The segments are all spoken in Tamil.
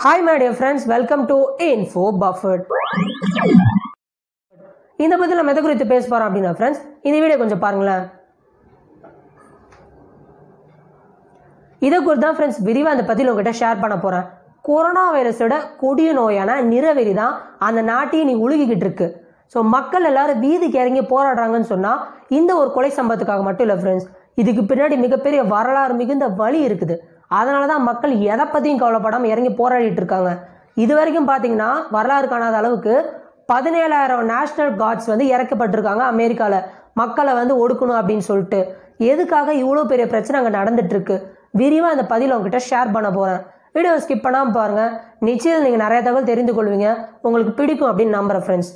hi my dear friends welcome to info buffered இந்த பத்தி நம்ம எதை குறித்து பேச போறோம் அப்படின்னா ஃப்ரெண்ட்ஸ் இந்த வீடியோ கொஞ்சம் பாருங்களேன் இதை குறித்து தான் ஃப்ரெண்ட்ஸ் விரிவாக அந்த பற்றி உங்ககிட்ட ஷேர் பண்ண போகிறேன் கொரோனா வைரஸோட கொடிய நோயான நிறவெறி தான் அந்த நாட்டையே நீ உழுகிக்கிட்டு இருக்கு ஸோ மக்கள் எல்லாரும் வீதிக்கு இறங்கி போராடுறாங்கன்னு சொன்னால் இந்த ஒரு கொலை சம்பவத்துக்காக மட்டும் இல்லை ஃப்ரெண்ட்ஸ் இதுக்கு பின்னாடி மிகப்பெரிய வரலாறு மிகுந்த வழி இருக்குது அதனால தான் மக்கள் எதை பற்றியும் கவலைப்படாமல் இறங்கி போராடிட்டு இருக்காங்க இது வரைக்கும் பார்த்தீங்கன்னா வரலாறு காணாத அளவுக்கு பதினேழாயிரம் நேஷனல் கார்ட்ஸ் வந்து இறக்கப்பட்டிருக்காங்க அமெரிக்காவில் மக்களை வந்து ஒடுக்கணும் அப்படின்னு சொல்லிட்டு எதுக்காக இவ்வளோ பெரிய பிரச்சனை அங்கே நடந்துட்டு இருக்கு விரிவாக இந்த பதில் உங்ககிட்ட ஷேர் பண்ண போகிறேன் வீடியோ ஸ்கிப் பண்ணாமல் பாருங்கள் நிச்சயம் நீங்கள் நிறைய தகவல் தெரிந்து கொள்வீங்க உங்களுக்கு பிடிக்கும் அப்படின்னு நம்புகிறேன் ஃப்ரெண்ட்ஸ்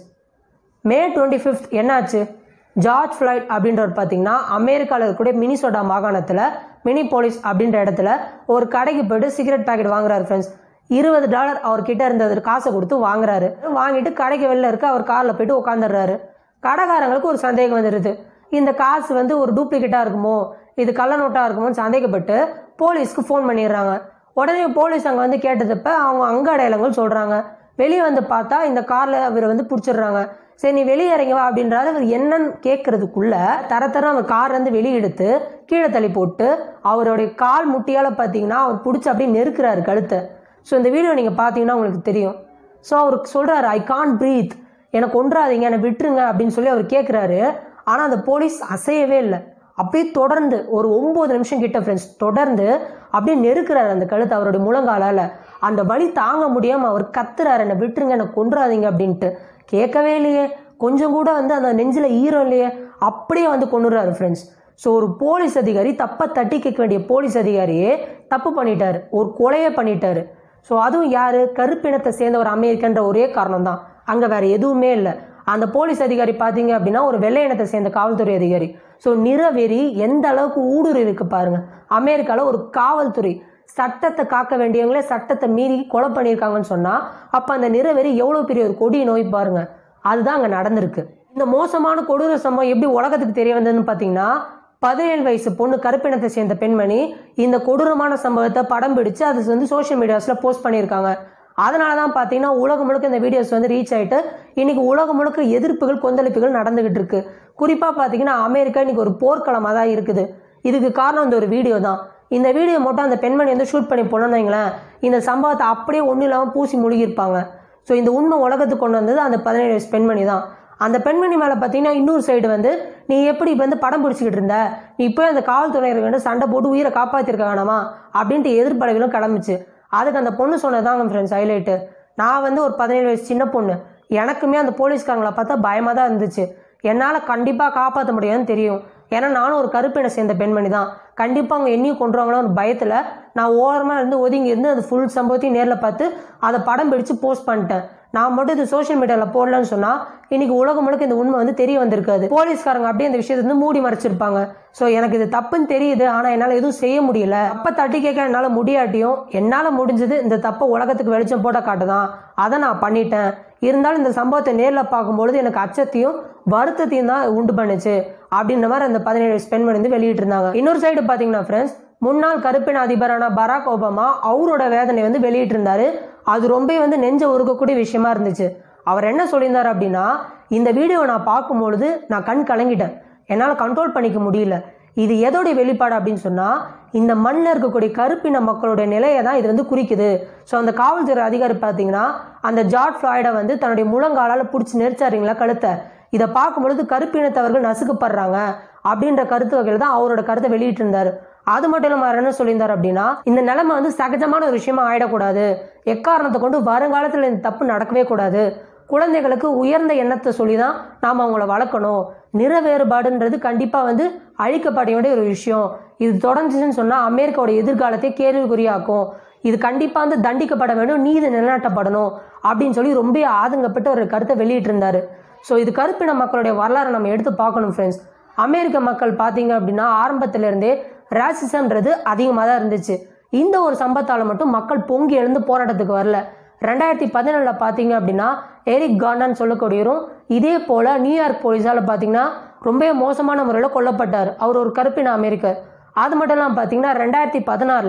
மே டுவெண்ட்டி ஃபிஃப்த் என்னாச்சு ஜார்ஜ் ஃப்ளைட் அப்படின்றவர் பார்த்தீங்கன்னா அமெரிக்காவில் இருக்கக்கூடிய மினிசோட்டா மாகாணத்தில் மினி போலீஸ் அப்படின்ற இடத்துல ஒரு கடைக்கு போயிட்டு சிகரெட் பாக்கெட் வாங்குறாரு ஃப்ரெண்ட்ஸ் இருபது டாலர் அவர்கிட்ட இருந்தது காசை கொடுத்து வாங்குறாரு வாங்கிட்டு கடைக்கு வெளில இருக்க அவர் காரில் போயிட்டு உட்காந்துடுறாரு கடைக்காரங்களுக்கு ஒரு சந்தேகம் வந்துடுது இந்த காசு வந்து ஒரு டூப்ளிகேட்டாக இருக்குமோ இது கள்ள நோட்டாக இருக்குமோன்னு சந்தேகப்பட்டு போலீஸ்க்கு ஃபோன் பண்ணிடுறாங்க உடனே போலீஸ் அங்கே வந்து கேட்டதப்ப அவங்க அங்க அடையாளங்கள் சொல்கிறாங்க வெளியே வந்து பார்த்தா இந்த காரில் அவரை வந்து பிடிச்சிடுறாங்க சரி நீ வெளியே இறங்கி வா அப்படின்றாரு அவர் என்னன்னு கேட்கறதுக்குள்ள தர தர அவர் கார்லேருந்து வெளியே எடுத்து கீழே தள்ளி போட்டு அவருடைய கால் முட்டியால் பார்த்தீங்கன்னா அவர் பிடிச்சி அப்படியே நெருக்கிறாரு கழுத்தை ஸோ இந்த வீடியோ நீங்கள் பார்த்தீங்கன்னா உங்களுக்கு தெரியும் ஸோ அவருக்கு சொல்கிறாரு ஐ கான் ப்ரீத் எனக்கு கொன்றாதீங்க என்னை விட்டுருங்க அப்படின்னு சொல்லி அவர் கேட்குறாரு ஆனால் அந்த போலீஸ் அசையவே இல்லை அப்படியே தொடர்ந்து ஒரு ஒம்பது நிமிஷம் கிட்ட ஃப்ரெண்ட்ஸ் தொடர்ந்து அப்படியே நெருக்கிறாரு அந்த கழுத்தை அவருடைய முழங்காலால் அந்த வலி தாங்க முடியாமல் அவர் கத்துறாரு என்னை விட்டுருங்க என்னை கொன்றாதீங்க அப்படின்ட்டு கேட்கவே இல்லையே கொஞ்சம் கூட வந்து அந்த நெஞ்சில் ஈரம் இல்லையே அப்படியே வந்து கொண்டுறாரு ஃப்ரெண்ட்ஸ் ஸோ ஒரு போலீஸ் அதிகாரி தப்பை தட்டி கேட்க வேண்டிய போலீஸ் அதிகாரியே தப்பு பண்ணிட்டாரு ஒரு கொலையை பண்ணிட்டாரு ஸோ அதுவும் யார் கருப்பினத்தை சேர்ந்த ஒரு அமெரிக்கன்ற ஒரே காரணம் தான் அங்கே வேற எதுவுமே இல்லை அந்த போலீஸ் அதிகாரி பார்த்தீங்க அப்படின்னா ஒரு வெள்ளை இனத்தை சேர்ந்த காவல்துறை அதிகாரி ஸோ நிறவெறி எந்த அளவுக்கு ஊடுருவி இருக்கு பாருங்க அமெரிக்காவில் ஒரு காவல்துறை சட்டத்தை காக்க வேண்டியவங்களே சட்டத்தை மீறி கொலை பண்ணியிருக்காங்கன்னு சொன்னால் அப்போ அந்த நிறவெறி எவ்வளோ பெரிய ஒரு கொடிய நோய் பாருங்க அதுதான் அங்கே நடந்திருக்கு இந்த மோசமான கொடூர சம்பவம் எப்படி உலகத்துக்கு தெரிய வந்ததுன்னு பார்த்தீங்கன்னா பதினேழு வயசு பொண்ணு கருப்பினத்தை சேர்ந்த பெண்மணி இந்த கொடூரமான சம்பவத்தை படம் பிடிச்சு அது வந்து சோஷியல் மீடியாஸில் போஸ்ட் பண்ணியிருக்காங்க அதனால தான் பார்த்தீங்கன்னா உலகம் முழுக்க இந்த வீடியோஸ் வந்து ரீச் ஆகிட்டு இன்னைக்கு உலகம் முழுக்க எதிர்ப்புகள் கொந்தளிப்புகள் நடந்துகிட்டு இருக்கு குறிப்பாக பார்த்தீங்கன்னா அமெரிக்கா இன்னைக்கு ஒரு போர்க்களமாக தான் இருக்குது இதுக்கு காரணம் இந்த ஒரு வீடியோ தான் இந்த வீடியோ மட்டும் அந்த பெண்மணி வந்து ஷூட் பண்ணி போனோம்னு வைங்களேன் இந்த சம்பவத்தை அப்படியே ஒன்றும் இல்லாமல் பூசி முழுகியிருப்பாங்க ஸோ இந்த உண்மை உலகத்துக்கு கொண்டு வந்தது அந்த பதினேழு வயசு பெண்மணி தான் அந்த பெண்மணி மேலே பார்த்தீங்கன்னா இன்னொரு சைடு வந்து நீ எப்படி வந்து படம் பிடிச்சிக்கிட்டு இருந்த நீ இப்போ அந்த காவல்துறையினர் வந்து சண்டை போட்டு உயிரை காப்பாற்றிருக்க வேணாமா அப்படின்ட்டு எதிர்ப்படைகளும் கிளம்பிச்சு அதுக்கு அந்த பொண்ணு சொன்னதாங்க ஃப்ரெண்ட்ஸ் ஹைலைட்டு நான் வந்து ஒரு பதினேழு வயசு சின்ன பொண்ணு எனக்குமே அந்த போலீஸ்காரங்களை பார்த்தா பயமாக தான் இருந்துச்சு என்னால் கண்டிப்பாக காப்பாற்ற முடியாதுன்னு தெரியும் ஏன்னா நானும் ஒரு கருப்பினை சேர்ந்த பெண்மணி தான் கண்டிப்பாக அவங்க என்னையும் கொண்டுருவாங்களோ ஒரு பயத்தில் நான் ஓரமாக இருந்து ஒதுங்கி இருந்து அது ஃபுல் சம்பவத்தையும் நேரில் பார்த்து அதை படம் பிடிச்சு போஸ்ட் பண்ணிட்டேன் நான் மட்டும் இது சோஷியல் மீடியாவில் போடலன்னு சொன்னால் இன்னைக்கு உலகம் முழுக்க இந்த உண்மை வந்து தெரிய வந்திருக்காது போலீஸ்காரங்க அப்படியே இந்த விஷயத்தை வந்து மூடி மறைச்சிருப்பாங்க ஸோ எனக்கு இது தப்புன்னு தெரியுது ஆனால் என்னால் எதுவும் செய்ய முடியல அப்போ தட்டி கேட்க என்னால் முடியாட்டியும் என்னால் முடிஞ்சது இந்த தப்பை உலகத்துக்கு வெளிச்சம் போட்ட காட்டுதான் அதை நான் பண்ணிட்டேன் இருந்தாலும் இந்த சம்பவத்தை நேரில் பார்க்கும்பொழுது எனக்கு அச்சத்தையும் வருத்தத்தையும் தான் உண்டு பண்ணுச்சு அப்படின்ற மாதிரி அந்த பதினேழு வயசு பெண்மணி வந்து வெளியிட்டு இருந்தாங்க இன்னொரு சைடு பார்த்தீங்கன்னா ஃப்ரெண்ட்ஸ் முன்னாள் கருப்பின அதிபரான பராக் ஒபாமா அவரோட வேதனை வந்து வெளியிட்டிருந்தாரு அது ரொம்ப வந்து நெஞ்ச உருக்கக்கூடிய விஷயமா இருந்துச்சு அவர் என்ன சொல்லியிருந்தார் அப்படின்னா இந்த வீடியோவை நான் பார்க்கும்பொழுது நான் கண் கலங்கிட்டேன் என்னால் கண்ட்ரோல் பண்ணிக்க முடியல இது எதோடைய வெளிப்பாடு அப்படின்னு சொன்னால் இந்த மண்ணில் இருக்கக்கூடிய கருப்பின மக்களுடைய நிலையை தான் இது வந்து குறிக்குது ஸோ அந்த காவல்துறை அதிகாரி பார்த்தீங்கன்னா அந்த ஜார்ட் ஃப்ளாய்டை வந்து தன்னுடைய முழங்காலால் பிடிச்சி நெரிச்சாருங்களா கழுத்தை இதை பார்க்கும்பொழுது கருப்பினத்தவர்கள் நசுக்கப்படுறாங்க அப்படின்ற கருத்து வகையில் தான் அவரோட கருத்தை வெளியிட்டிருந்தாரு அது மட்டும் இல்லாமல் அவர் என்ன சொல்லியிருந்தார் அப்படின்னா இந்த நிலைமை வந்து சகஜமான ஒரு விஷயமா ஆயிடக்கூடாது எக்காரணத்தை கொண்டு வருங்காலத்தில் இந்த தப்பு நடக்கவே கூடாது குழந்தைகளுக்கு உயர்ந்த எண்ணத்தை சொல்லி தான் நாம் அவங்கள வளர்க்கணும் நிற வேறுபாடுன்றது கண்டிப்பாக வந்து அழிக்கப்பட வேண்டிய ஒரு விஷயம் இது தொடர்ந்துச்சுன்னு சொன்னால் அமெரிக்காவோட எதிர்காலத்தை கேள்விக்குறியாக்கும் இது கண்டிப்பாக வந்து தண்டிக்கப்பட வேண்டும் நீதி நிலைநாட்டப்படணும் அப்படின்னு சொல்லி ரொம்ப ஆதங்கப்பட்டு ஒரு கருத்தை வெளியிட்டிருந்தாரு ஸோ இது கருப்பின மக்களுடைய வரலாறை நம்ம எடுத்து பார்க்கணும் ஃப்ரெண்ட்ஸ் அமெரிக்க மக்கள் பார்த்தீங்க அப்படின்னா ஆரம்பத்திலிருந்தே ராசிசம்ன்றது அதிகமாக தான் இருந்துச்சு இந்த ஒரு சம்பத்தால் மட்டும் மக்கள் பொங்கி எழுந்து போராட்டத்துக்கு வரல ரெண்டாயிரத்தி பதினேழில் பார்த்தீங்க அப்படின்னா எரிக் கார்டன் சொல்லக்கூடியவரும் இதே போல் நியூயார்க் போலீஸால் பார்த்தீங்கன்னா ரொம்ப மோசமான முறையில் கொல்லப்பட்டார் அவர் ஒரு கருப்பின அமெரிக்கர் அது மட்டும் இல்லாமல் பார்த்தீங்கன்னா ரெண்டாயிரத்தி பதினாறில்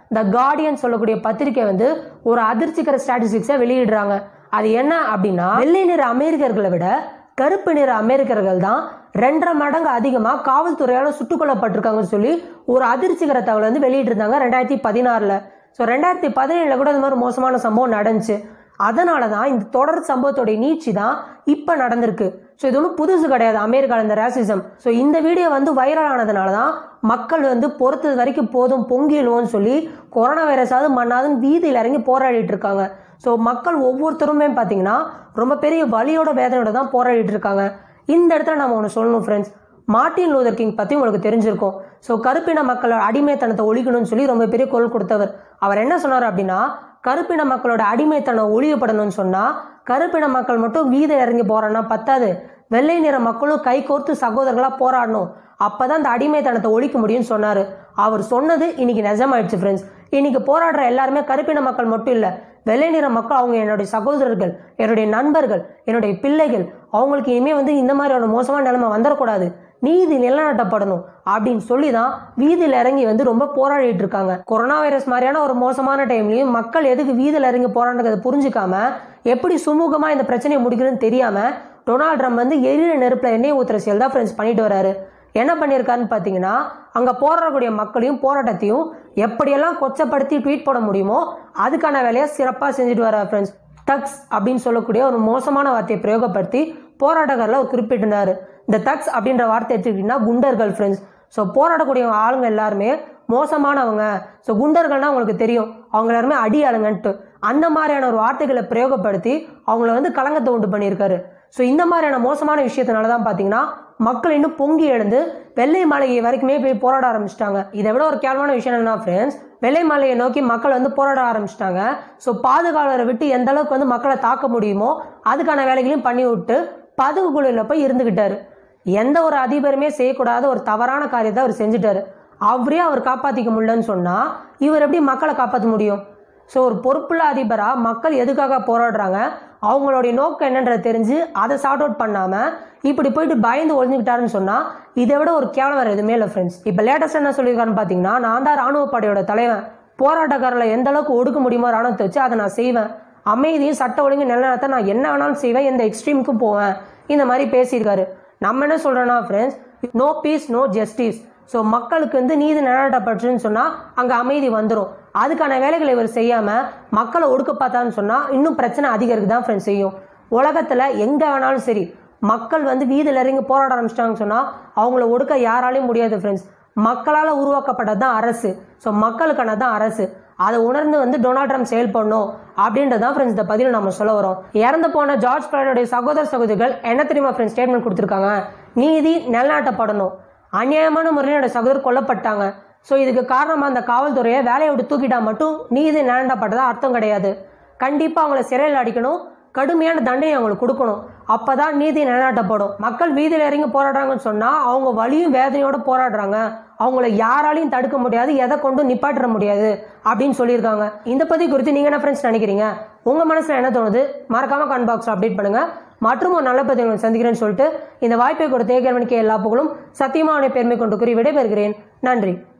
த கார்டியன் சொல்லக்கூடிய பத்திரிக்கை வந்து ஒரு அதிர்ச்சிகர ஸ்டாட்டிஸ்டிக்ஸை வெளியிடுறாங்க அது என்ன அப்படின்னா வெள்ளை நிற அமெரிக்கர்களை விட கருப்பு நிற அமெரிக்கர்கள் தான் ரெண்டரை மடங்கு அதிகமாக காவல்துறையால் சுட்டுக் கொல்லப்பட்டிருக்காங்கன்னு சொல்லி ஒரு அதிர்ச்சிகர தகவல் வந்து வெளியிட்டிருந்தாங்க ரெண்டாயிரத்தி பதினாறில் ஸோ ரெண்டாயிரத்தி பதினேழில் கூட இந்த மாதிரி மோசமான சம்பவம் நடந்துச்சு அதனால தான் இந்த தொடர் சம்பவத்தோடைய நீட்சி தான் இப்போ நடந்திருக்கு ஸோ இது ஒன்றும் புதுசு கிடையாது அமெரிக்காவில் இந்த ரேசிசம் ஸோ இந்த வீடியோ வந்து வைரல் ஆனதுனால தான் மக்கள் வந்து பொறுத்தது வரைக்கும் போதும் பொங்கிடுவோம்னு சொல்லி கொரோனா வைரஸாவது மண்ணாதுன்னு வீதியில் இறங்கி போராடிட்டு இருக்காங்க ஸோ மக்கள் ஒவ்வொருத்தருமே பார்த்தீங்கன்னா ரொம்ப பெரிய வலியோட வேதனையோட தான் போராடிட்டு இருக்காங்க இந்த இடத்துல நம்ம ஒன்று சொல்லணும் ஃப்ரெண்ட்ஸ் மார்ட்டின் லூதர் கிங் பற்றி உங்களுக்கு தெரிஞ்சிருக்கும் ஸோ கருப்பின மக்களோட அடிமைத்தனத்தை ஒழிக்கணும்னு சொல்லி ரொம்ப பெரிய குரல் கொடுத்தவர் அவர் என்ன சொன்னார் அப்படின்னா கருப்பின மக்களோட அடிமைத்தனம் ஒழியப்படணும்னு சொன்னால் கருப்பின மக்கள் மட்டும் வீத இறங்கி போறான்னா பத்தாது வெள்ளை நிற மக்களும் கை கோர்த்து சகோதரர்களாக போராடணும் அப்பதான் அந்த அடிமைத்தனத்தை ஒழிக்க முடியும்னு சொன்னார் அவர் சொன்னது இன்னைக்கு நிஜமாயிடுச்சு ஃப்ரெண்ட்ஸ் இன்னைக்கு போராடுற எல்லாருமே கருப்பின மக்கள் மட்டும் இல்லை வெள்ளை நிற மக்கள் அவங்க என்னுடைய சகோதரர்கள் என்னுடைய நண்பர்கள் என்னுடைய பிள்ளைகள் அவங்களுக்கு இனிமே வந்து இந்த மாதிரியான மோசமான நிலைமை வந்துடக்கூடாது நீதி நிலநாட்டப்படணும் அப்படின்னு சொல்லி தான் வீதியில் இறங்கி வந்து ரொம்ப போராடிட்டு இருக்காங்க கொரோனா வைரஸ் மாதிரியான ஒரு மோசமான டைம்லயும் மக்கள் எதுக்கு வீதியில் இறங்கி போராடுறதை புரிஞ்சுக்காம எப்படி சுமூகமா இந்த பிரச்சனையை முடிக்கணும்னு தெரியாம டொனால்ட் ட்ரம்ப் வந்து எரியிற நெருப்புல எண்ணெய் ஊத்துற செயல் தான் ஃப்ரெண்ட்ஸ் பண்ணிட்டு வராரு என்ன பண்ணியிருக்காருன்னு பார்த்தீங்கன்னா அங்கே போராடக்கூடிய மக்களையும் போராட்டத்தையும் எப்படியெல்லாம் கொச்சப்படுத்தி ட்வீட் போட முடியுமோ அதுக்கான வேலையை சிறப்பாக செஞ்சுட்டு வரார் ஃப்ரெண்ட்ஸ் தக்ஸ் அப்படின்னு சொல்லக்கூடிய ஒரு மோசமான வார்த்தையை பிரயோகப்படுத்தி போராட்டக்காரில் அவர் குறிப்பிட்டிருந்தாரு இந்த தக்ஸ் அப்படின்ற வார்த்தை எடுத்துக்கிட்டிங்கன்னா குண்டர்கள் ஃப்ரெண்ட்ஸ் ஸோ போராடக்கூடிய ஆளுங்க எல்லாருமே மோசமானவங்க ஸோ குண்டர்கள்னா உங்களுக்கு தெரியும் அவங்க எல்லாருமே அடி ஆளுங்கன்ட்டு அந்த மாதிரியான ஒரு வார்த்தைகளை பிரயோகப்படுத்தி அவங்கள வந்து கலங்கத்தை உண்டு பண்ணியிருக்காரு ஸோ இந்த மாதிரியான மோசமான விஷயத்தினால தான் பார்த்தீங்கன்னா மக்கள் இன்னும் பொங்கி எழுந்து வெள்ளை மாளிகை வரைக்குமே போய் போராட ஆரம்பிச்சிட்டாங்க இதை விட ஒரு கேவலமான விஷயம் என்னன்னா ஃப்ரெண்ட்ஸ் வெள்ளை மாளிகையை நோக்கி மக்கள் வந்து போராட ஆரம்பிச்சிட்டாங்க ஸோ பாதுகாவலரை விட்டு எந்த அளவுக்கு வந்து மக்களை தாக்க முடியுமோ அதுக்கான வேலைகளையும் பண்ணி விட்டு பதுகு குழுவில் போய் இருந்துக்கிட்டாரு எந்த ஒரு அதிபருமே செய்யக்கூடாத ஒரு தவறான காரியத்தை அவர் செஞ்சுட்டாரு அவரே அவர் காப்பாற்றிக்க முடியலன்னு சொன்னால் இவர் எப்படி மக்களை காப்பாற்ற முடியும் ஸோ ஒரு பொறுப்புள்ள அதிபராக மக்கள் எதுக்காக போராடுறாங்க அவங்களுடைய நோக்கம் என்னன்றதை தெரிஞ்சு அதை சார்ட் அவுட் பண்ணாமல் இப்படி போயிட்டு பயந்து ஒழிஞ்சுக்கிட்டாருன்னு சொன்னால் இதை விட ஒரு கேவலம் வேறு எதுவுமே இல்லை ஃப்ரெண்ட்ஸ் இப்போ லேட்டஸ்ட் என்ன சொல்லியிருக்காருன்னு பார்த்தீங்கன்னா நான் தான் ராணுவ படையோட தலைவன் போராட்டக்காரர்களை எந்த அளவுக்கு ஒடுக்க முடியுமோ ராணுவத்தை வச்சு அதை நான் செய்வேன் அமைதியும் சட்ட ஒழுங்கு நிலநடத்த நான் என்ன வேணாலும் செய்வேன் எந்த எக்ஸ்ட்ரீமுக்கும் போவேன் இந்த மாதிரி பேசியிருக்காரு நம்ம என்ன சொல்கிறோன்னா friends no peace no justice so மக்களுக்கு வந்து நீதி நிலநாட்டப்பட்டுன்னு சொன்னால் அங்கே அமைதி வந்துடும் அதுக்கான வேலைகளை இவர் செய்யாமல் மக்களை ஒடுக்க பார்த்தான்னு சொன்னால் இன்னும் பிரச்சனை அதிகரிக்கு தான் ஃப்ரெண்ட்ஸ் செய்யும் உலகத்தில் எங்கே வேணாலும் சரி மக்கள் வந்து வீதியில் இறங்கி போராட ஆரம்பிச்சிட்டாங்கன்னு சொன்னால் அவங்கள ஒடுக்க யாராலையும் முடியாது ஃப்ரெண்ட்ஸ் மக்களால் உருவாக்கப்பட்டது தான் அரசு ஸோ மக்களுக்கான தான் அரசு அதை உணர்ந்து வந்து டொனால்ட் ட்ரம்ப் செயல்படணும் அப்படின்றது தான் ஃப்ரெண்ட்ஸ் இந்த பதிவில் நம்ம சொல்ல வரோம் இறந்து போன ஜார்ஜ் ஃபிளாய்டோடைய சகோதர சகோதரிகள் என்ன தெரியுமா ஃப்ரெண்ட்ஸ் ஸ்டேட்மெண்ட் கொடுத்துருக்காங்க நீதி நிலநாட்டப்படணும் அநியாயமான முறையில் என்னோட சகோதரர் கொல்லப்பட்டாங்க ஸோ இதுக்கு காரணமாக அந்த காவல்துறையை வேலையை விட்டு தூக்கிட்டா மட்டும் நீதி நிலநாட்டப்பட்டதா அர்த்தம் கிடையாது கண்டிப்பாக அவங்கள சிறையில் அடிக்கணும் கடுமையான தண்டனை அவங்களுக்கு கொடுக்கணும் அப்பதான் நீதி நிலநாட்டப்படும் மக்கள் வீதியில் இறங்கி போராடுறாங்கன்னு சொன்னா அவங்க வலியும் வேதனையோட போராடுறாங்க அவங்கள யாராலையும் தடுக்க முடியாது எதை கொண்டு நிப்பாட்டிட முடியாது அப்படின்னு சொல்லியிருக்காங்க இந்த பத்தி குறித்து நீங்க என்ன ஃப்ரெண்ட்ஸ் நினைக்கிறீங்க உங்க மனசுல என்ன தோணுது மறக்காம கமெண்ட் பாக்ஸ் அப்டேட் பண்ணுங்க மற்றும் ஒரு நல்ல பதிவு உங்களை சந்திக்கிறேன்னு சொல்லிட்டு இந்த வாய்ப்பை கொடுத்த ஏகர்மணிக்கு எல்லா புகழும் சத்தியமான பெருமை கொண்டு கூறி விடைபெறுகிறேன் நன்றி